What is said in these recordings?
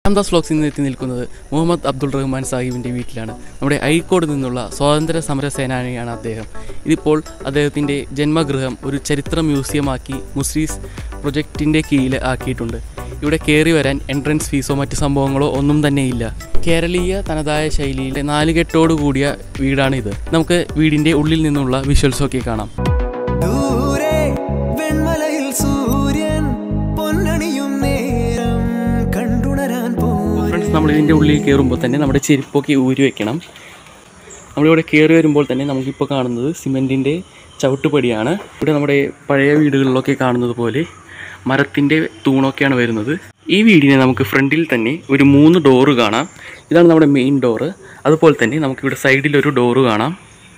അഹമ്മദാസ് വ്ലോഗ്സിൽ നിന്ന് എത്തി നിൽക്കുന്നത് മുഹമ്മദ് അബ്ദുൾ റഹ്മാൻ സാഹിബിൻ്റെ വീട്ടിലാണ് നമ്മുടെ അഴീക്കോട് നിന്നുള്ള സ്വാതന്ത്ര്യ സമര സേനാനിയാണ് അദ്ദേഹം ഇതിപ്പോൾ അദ്ദേഹത്തിൻ്റെ ജന്മഗൃഹം ഒരു ചരിത്ര മ്യൂസിയമാക്കി മുസ്രീസ് പ്രൊജക്റ്റിൻ്റെ കീഴിൽ ആക്കിയിട്ടുണ്ട് ഇവിടെ കയറി വരാൻ എൻട്രൻസ് ഫീസോ മറ്റ് സംഭവങ്ങളോ ഒന്നും തന്നെ ഇല്ല കേരളീയ തനതായ ശൈലിയിലെ നാലുകെട്ടോട് കൂടിയ വീടാണിത് നമുക്ക് വീടിൻ്റെ ഉള്ളിൽ നിന്നുള്ള വിഷ്വൽസൊക്കെ കാണാം ദൂരെ വെൺമലയിൽ സൂര്യൻ പൊന്നണിയും നേരം കണ്ടുണരാൻ പോ ഫ്രണ്ട്സ് നമ്മൾ ഇതിൻ്റെ ഉള്ളിൽ കയറുമ്പോൾ തന്നെ നമ്മുടെ ചെരുപ്പൊക്കെ ഊരി വെക്കണം നമ്മളിവിടെ കയറി വരുമ്പോൾ തന്നെ നമുക്കിപ്പോൾ കാണുന്നത് സിമെൻറ്റിൻ്റെ ചവിട്ടുപടിയാണ് ഇവിടെ നമ്മുടെ പഴയ വീടുകളിലൊക്കെ കാണുന്നത് പോലെ മരത്തിൻ്റെ തൂണൊക്കെയാണ് വരുന്നത് ഈ വീടിനെ നമുക്ക് ഫ്രണ്ടിൽ തന്നെ ഒരു മൂന്ന് ഡോറ് കാണാം ഇതാണ് നമ്മുടെ മെയിൻ ഡോറ് അതുപോലെ തന്നെ നമുക്കിവിടെ സൈഡിലൊരു ഡോറ് കാണാം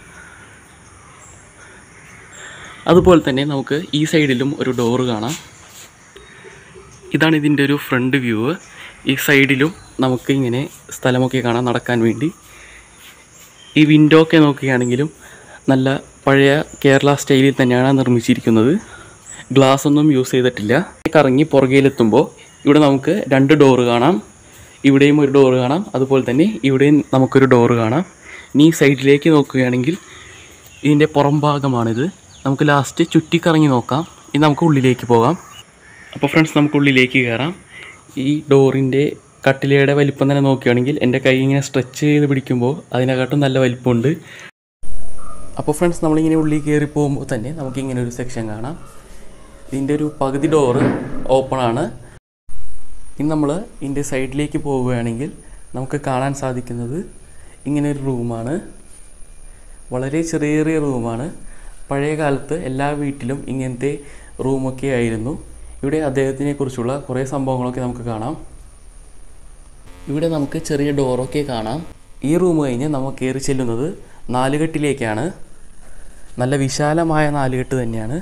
അതുപോലെ തന്നെ നമുക്ക് ഈ സൈഡിലും ഒരു ഡോറ് കാണാം ഇതാണ് ഇതിൻ്റെ ഒരു ഫ്രണ്ട് വ്യൂ ഈ സൈഡിലും നമുക്ക് ഇങ്ങനെ സ്ഥലമൊക്കെ കാണാം നടക്കാൻ വേണ്ടി ഈ വിൻഡോ ഒക്കെ നോക്കുകയാണെങ്കിലും നല്ല പഴയ കേരള സ്റ്റൈലിൽ തന്നെയാണ് നിർമ്മിച്ചിരിക്കുന്നത് ഗ്ലാസ് ഒന്നും യൂസ് ചെയ്തിട്ടില്ല കറങ്ങി പുറകിലെത്തുമ്പോൾ ഇവിടെ നമുക്ക് രണ്ട് ഡോറ് കാണാം ഇവിടെയും ഒരു ഡോറ് കാണാം അതുപോലെ തന്നെ ഇവിടെയും നമുക്കൊരു ഡോറ് കാണാം ഇനി ഈ സൈഡിലേക്ക് നോക്കുകയാണെങ്കിൽ ഇതിൻ്റെ പുറം ഭാഗമാണിത് നമുക്ക് ലാസ്റ്റ് ചുറ്റിക്കറങ്ങി നോക്കാം ഇനി നമുക്ക് ഉള്ളിലേക്ക് പോകാം അപ്പോൾ ഫ്രണ്ട്സ് നമുക്ക് ഉള്ളിലേക്ക് കയറാം ഈ ഡോറിൻ്റെ കട്ടിലയുടെ വലിപ്പം തന്നെ നോക്കുകയാണെങ്കിൽ എൻ്റെ കൈ ഇങ്ങനെ സ്ട്രെച്ച് ചെയ്ത് പിടിക്കുമ്പോൾ അതിനെക്കാട്ടും നല്ല വലിപ്പമുണ്ട് അപ്പോൾ ഫ്രണ്ട്സ് നമ്മളിങ്ങനെ ഉള്ളിൽ കയറി പോകുമ്പോൾ തന്നെ നമുക്കിങ്ങനെ ഒരു സെക്ഷൻ കാണാം ഇതിൻ്റെ ഒരു പകുതി ഡോറ് ഓപ്പൺ ആണ് ഇനി നമ്മൾ ഇതിൻ്റെ സൈഡിലേക്ക് പോവുകയാണെങ്കിൽ നമുക്ക് കാണാൻ സാധിക്കുന്നത് ഇങ്ങനെ ഒരു റൂമാണ് വളരെ ചെറിയ ചെറിയ റൂമാണ് പഴയ കാലത്ത് എല്ലാ വീട്ടിലും ഇങ്ങനത്തെ റൂമൊക്കെ ആയിരുന്നു ഇവിടെ അദ്ദേഹത്തിനെ കുറിച്ചുള്ള കുറേ സംഭവങ്ങളൊക്കെ നമുക്ക് കാണാം ഇവിടെ നമുക്ക് ചെറിയ ഡോറൊക്കെ കാണാം ഈ റൂം കഴിഞ്ഞ് നമ്മൾ കയറി ചെല്ലുന്നത് നാലുകെട്ടിലേക്കാണ് നല്ല വിശാലമായ നാലുകെട്ട് തന്നെയാണ്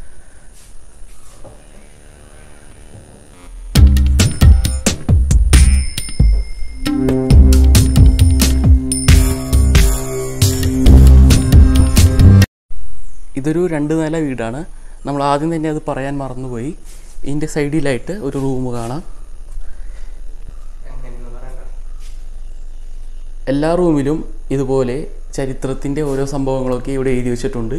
ഇതൊരു രണ്ട് നില വീടാണ് നമ്മൾ ആദ്യം തന്നെ അത് പറയാൻ മറന്നുപോയി ഇതിൻ്റെ സൈഡിലായിട്ട് ഒരു റൂം കാണാം എല്ലാ റൂമിലും ഇതുപോലെ ചരിത്രത്തിൻ്റെ ഓരോ സംഭവങ്ങളൊക്കെ ഇവിടെ എഴുതി വെച്ചിട്ടുണ്ട്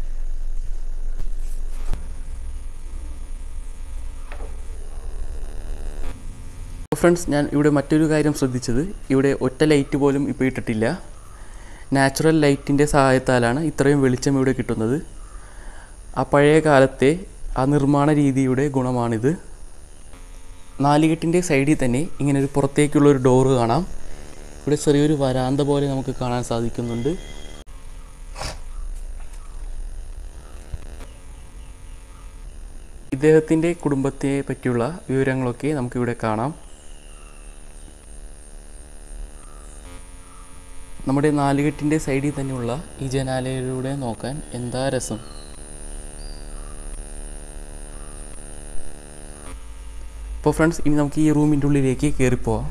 ഫ്രണ്ട്സ് ഞാൻ ഇവിടെ മറ്റൊരു കാര്യം ശ്രദ്ധിച്ചത് ഇവിടെ ഒറ്റ ലൈറ്റ് പോലും ഇപ്പോൾ ഇട്ടിട്ടില്ല നാച്ചുറൽ ലൈറ്റിൻ്റെ സഹായത്താലാണ് ഇത്രയും വെളിച്ചം ഇവിടെ കിട്ടുന്നത് ആ പഴയ കാലത്തെ ആ നിർമ്മാണ രീതിയുടെ ഗുണമാണിത് നാലുകെട്ടിൻ്റെ സൈഡിൽ തന്നെ ഇങ്ങനെ ഒരു പുറത്തേക്കുള്ള ഒരു ഡോറ് കാണാം ഇവിടെ ചെറിയൊരു വരാന്ത പോലെ നമുക്ക് കാണാൻ സാധിക്കുന്നുണ്ട് ഇദ്ദേഹത്തിൻ്റെ കുടുംബത്തെ പറ്റിയുള്ള വിവരങ്ങളൊക്കെ നമുക്കിവിടെ കാണാം നമ്മുടെ നാലുകെട്ടിൻ്റെ സൈഡിൽ തന്നെയുള്ള ഈ ജനാലയിലൂടെ നോക്കാൻ എന്താ രസം അപ്പോൾ ഫ്രണ്ട്സ് ഇനി നമുക്ക് ഈ റൂമിൻ്റെ ഉള്ളിലേക്ക് കയറിപ്പോവാം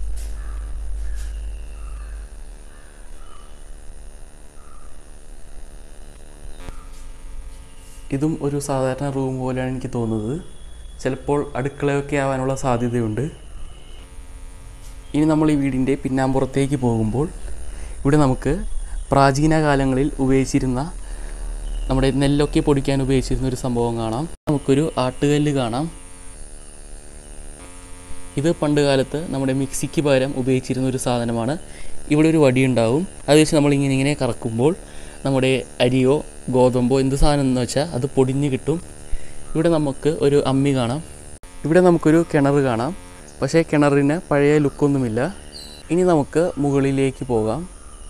ഇതും ഒരു സാധാരണ റൂം പോലെയാണ് എനിക്ക് തോന്നുന്നത് ചിലപ്പോൾ അടുക്കളയൊക്കെ ആവാനുള്ള സാധ്യതയുണ്ട് ഇനി നമ്മൾ ഈ വീടിൻ്റെ പിന്നാമ്പുറത്തേക്ക് പോകുമ്പോൾ ഇവിടെ നമുക്ക് പ്രാചീന കാലങ്ങളിൽ ഉപയോഗിച്ചിരുന്ന നമ്മുടെ നെല്ലൊക്കെ പൊടിക്കാൻ ഉപയോഗിച്ചിരുന്ന ഒരു സംഭവം കാണാം നമുക്കൊരു ആട്ടുകല്ല് കാണാം ഇത് പണ്ട് കാലത്ത് നമ്മുടെ മിക്സിക്ക് പകരം ഉപയോഗിച്ചിരുന്ന ഒരു സാധനമാണ് ഇവിടെ ഒരു വടി ഉണ്ടാവും അത് വെച്ച് നമ്മളിങ്ങനെ ഇങ്ങനെ കറക്കുമ്പോൾ നമ്മുടെ അരിയോ ഗോതമ്പോ എന്ത് സാധനം എന്ന് വെച്ചാൽ അത് പൊടിഞ്ഞ് കിട്ടും ഇവിടെ നമുക്ക് ഒരു അമ്മി കാണാം ഇവിടെ നമുക്കൊരു കിണർ കാണാം പക്ഷേ കിണറിന് പഴയ ലുക്കൊന്നുമില്ല ഇനി നമുക്ക് മുകളിലേക്ക് പോകാം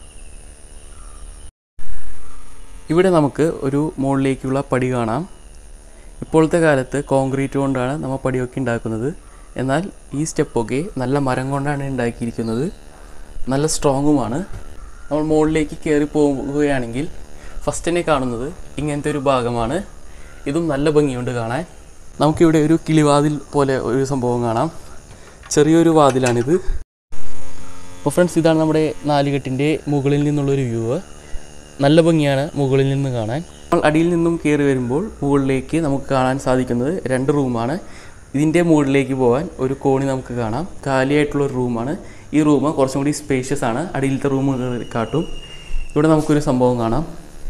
ഇവിടെ നമുക്ക് ഒരു മുകളിലേക്കുള്ള പടി കാണാം ഇപ്പോഴത്തെ കാലത്ത് കോൺക്രീറ്റ് കൊണ്ടാണ് നമ്മൾ പടിയൊക്കെ ഉണ്ടാക്കുന്നത് എന്നാൽ ഈ സ്റ്റെപ്പൊക്കെ നല്ല മരം കൊണ്ടാണ് ഉണ്ടാക്കിയിരിക്കുന്നത് നല്ല സ്ട്രോങ്ങുമാണ് നമ്മൾ മുകളിലേക്ക് കയറി പോവുകയാണെങ്കിൽ ഫസ്റ്റ് തന്നെ കാണുന്നത് ഇങ്ങനത്തെ ഒരു ഭാഗമാണ് ഇതും നല്ല ഭംഗിയുണ്ട് കാണാൻ നമുക്കിവിടെ ഒരു കിളിവാതിൽ പോലെ ഒരു സംഭവം കാണാം ചെറിയൊരു വാതിലാണിത് അപ്പോൾ ഫ്രണ്ട്സ് ഇതാണ് നമ്മുടെ നാലുകെട്ടിൻ്റെ മുകളിൽ നിന്നുള്ളൊരു വ്യൂ നല്ല ഭംഗിയാണ് മുകളിൽ നിന്ന് കാണാൻ നമ്മൾ അടിയിൽ നിന്നും കയറി വരുമ്പോൾ മുകളിലേക്ക് നമുക്ക് കാണാൻ സാധിക്കുന്നത് രണ്ട് റൂമാണ് ഇതിൻ്റെ മുകളിലേക്ക് പോകാൻ ഒരു കോണി നമുക്ക് കാണാം കാലിയായിട്ടുള്ള ഒരു റൂമാണ് ഈ റൂം കുറച്ചും കൂടി സ്പേഷ്യസ് ആണ് അടിയിലത്തെ റൂമുകൾ കാട്ടും ഇവിടെ നമുക്കൊരു സംഭവം കാണാം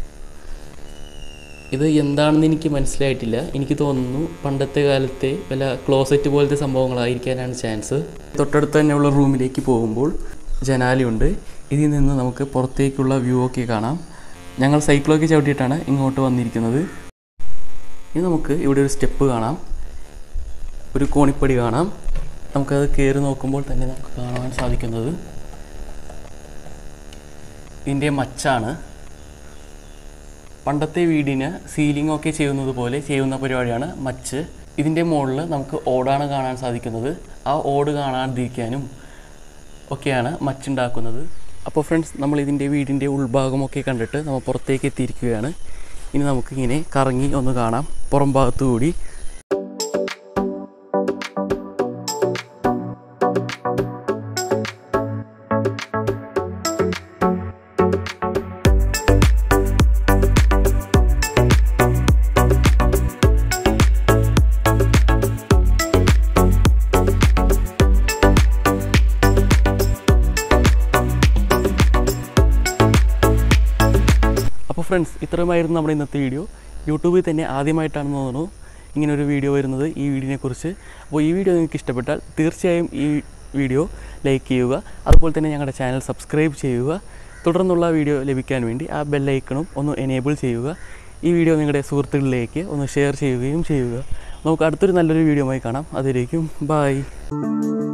ഇത് എന്താണെന്ന് എനിക്ക് മനസ്സിലായിട്ടില്ല എനിക്ക് തോന്നുന്നു പണ്ടത്തെ കാലത്തെ വല്ല ക്ലോസറ്റ് പോലത്തെ സംഭവങ്ങളായിരിക്കാനാണ് ചാൻസ് തൊട്ടടുത്ത് തന്നെയുള്ള റൂമിലേക്ക് പോകുമ്പോൾ ജനാലയുണ്ട് ഇതിൽ നിന്ന് നമുക്ക് പുറത്തേക്കുള്ള വ്യൂ ഒക്കെ കാണാം ഞങ്ങൾ സൈക്കിളൊക്കെ ചവിട്ടിയിട്ടാണ് ഇങ്ങോട്ട് വന്നിരിക്കുന്നത് ഇനി നമുക്ക് ഇവിടെ ഒരു സ്റ്റെപ്പ് കാണാം ഒരു കോണിപ്പടി കാണാം നമുക്കത് കയറി നോക്കുമ്പോൾ തന്നെ നമുക്ക് കാണാൻ സാധിക്കുന്നത് ഇതിൻ്റെ മച്ചാണ് പണ്ടത്തെ വീടിന് സീലിംഗ് ഒക്കെ ചെയ്യുന്നത് പോലെ ചെയ്യുന്ന പരിപാടിയാണ് മച്ച് ഇതിൻ്റെ മുകളിൽ നമുക്ക് ഓടാണ് കാണാൻ സാധിക്കുന്നത് ആ ഓട് കാണാതിരിക്കാനും ഒക്കെയാണ് മച്ചുണ്ടാക്കുന്നത് അപ്പോൾ ഫ്രണ്ട്സ് നമ്മൾ ഇതിൻ്റെ വീടിൻ്റെ ഉൾഭാഗമൊക്കെ കണ്ടിട്ട് നമ്മൾ പുറത്തേക്ക് എത്തിയിരിക്കുകയാണ് ഇനി നമുക്കിങ്ങനെ കറങ്ങി ഒന്ന് കാണാം പുറം ഭാഗത്തു കൂടി അപ്പോൾ ഫ്രണ്ട്സ് ഇത്രയുമായിരുന്നു നമ്മുടെ ഇന്നത്തെ വീഡിയോ യൂട്യൂബിൽ തന്നെ ആദ്യമായിട്ടാണെന്ന് തോന്നുന്നു ഇങ്ങനെ ഒരു വീഡിയോ വരുന്നത് ഈ വീഡിയോനെക്കുറിച്ച് അപ്പോൾ ഈ വീഡിയോ നിങ്ങൾക്ക് ഇഷ്ടപ്പെട്ടാൽ തീർച്ചയായും ഈ വീഡിയോ ലൈക്ക് ചെയ്യുക അതുപോലെ തന്നെ ഞങ്ങളുടെ ചാനൽ സബ്സ്ക്രൈബ് ചെയ്യുക തുടർന്നുള്ള വീഡിയോ ലഭിക്കാൻ വേണ്ടി ആ ബെല്ലൈക്കണും ഒന്ന് എനേബിൾ ചെയ്യുക ഈ വീഡിയോ നിങ്ങളുടെ സുഹൃത്തുക്കളിലേക്ക് ഒന്ന് ഷെയർ ചെയ്യുകയും ചെയ്യുക നമുക്ക് അടുത്തൊരു നല്ലൊരു വീഡിയോയുമായി കാണാം അതിലേക്കും ബായ്